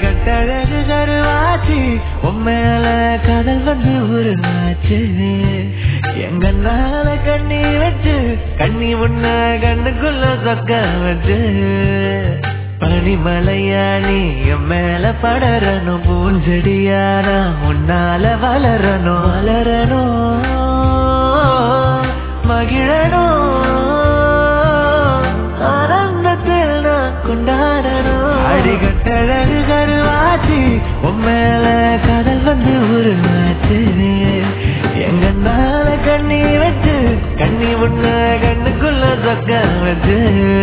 அடிகட்டழகு கருவாச்சு உண்மையில கடல் வந்து ஒரு நாச்சு எங்கனால கண்ணி வச்சு கண்ணி உன்ன கண்ணுக்குள்ள சொக்க வச்சு பனிமலையாளி என் மேல படரணும் பூஞ்செடியானா உன்னால வளரணும் வளரணும் மகிழணும் ஆனந்தத்தில் நான் கொண்டாடணும் அடிகட்டழகு கருவாச்சு உன் மேல கடல் வந்து ஒரு நாச்சு எங்கனால கண்ணி வச்சு கண்ணி உன்ன கண்ணுக்குள்ள சொக்க வச்சு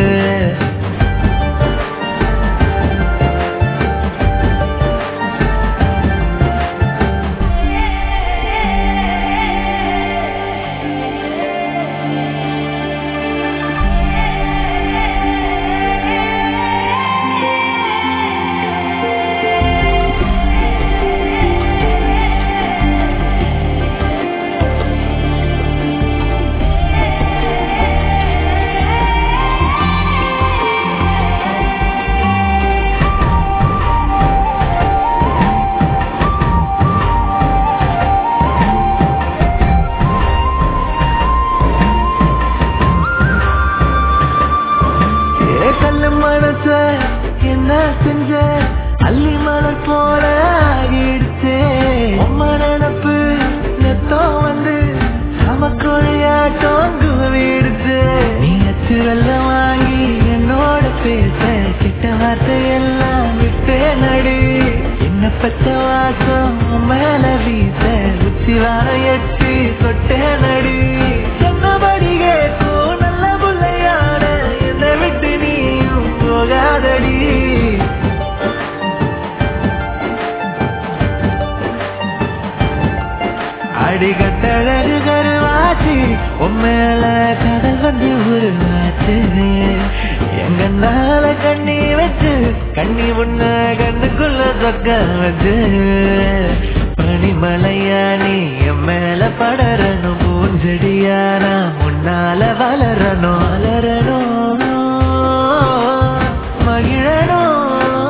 ஏ கல்லு மனச என்ன செஞ்ச அள்ளி மலர் போல ஆகிடுச்சே உம்ம நினப்பு நெத்தோ வந்து சமக்கொழியாட்டம் குவிடுச்சு நீ அச்சுரல்ல வாங்கி என்னோட பேச கிட்ட வார்த்தை எல்லாம் விட்டே நடி என்ன பெற்ற வாசம் உன் மேல வீச உச்சி வார எட்டி தொட்டே நடி சொன்னபடி கேட்கும் நல்ல புள்ளையான என்னை விட்டு நீயும் போகாதடி அடிகட்டழகு கருவாச்சு உண்மையில கடல் வந்து ஒரு நாச்சு எங்கனால கண்ணி வச்சு கண்ணி உன்ன கண்ணுக்குள்ள சொக்க வச்சு பனிமலையானி என் மேல படரணும் பூஞ்செடியானா முன்னால வளரணும் வளரணும் மகிழணும்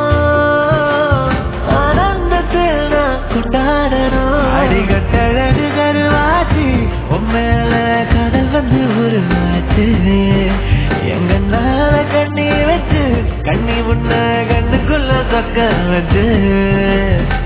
ஆனந்தத்தில் நான் கொண்டாடணும் அடிகட்டழகு கருவாச்சு உண்மையில கடல் வந்து ஒரு நாச்சு எங்கனால கண்ணி வச்சு கண்ணி உன்ன கண்ணுக்குள்ள சொக்க வச்சு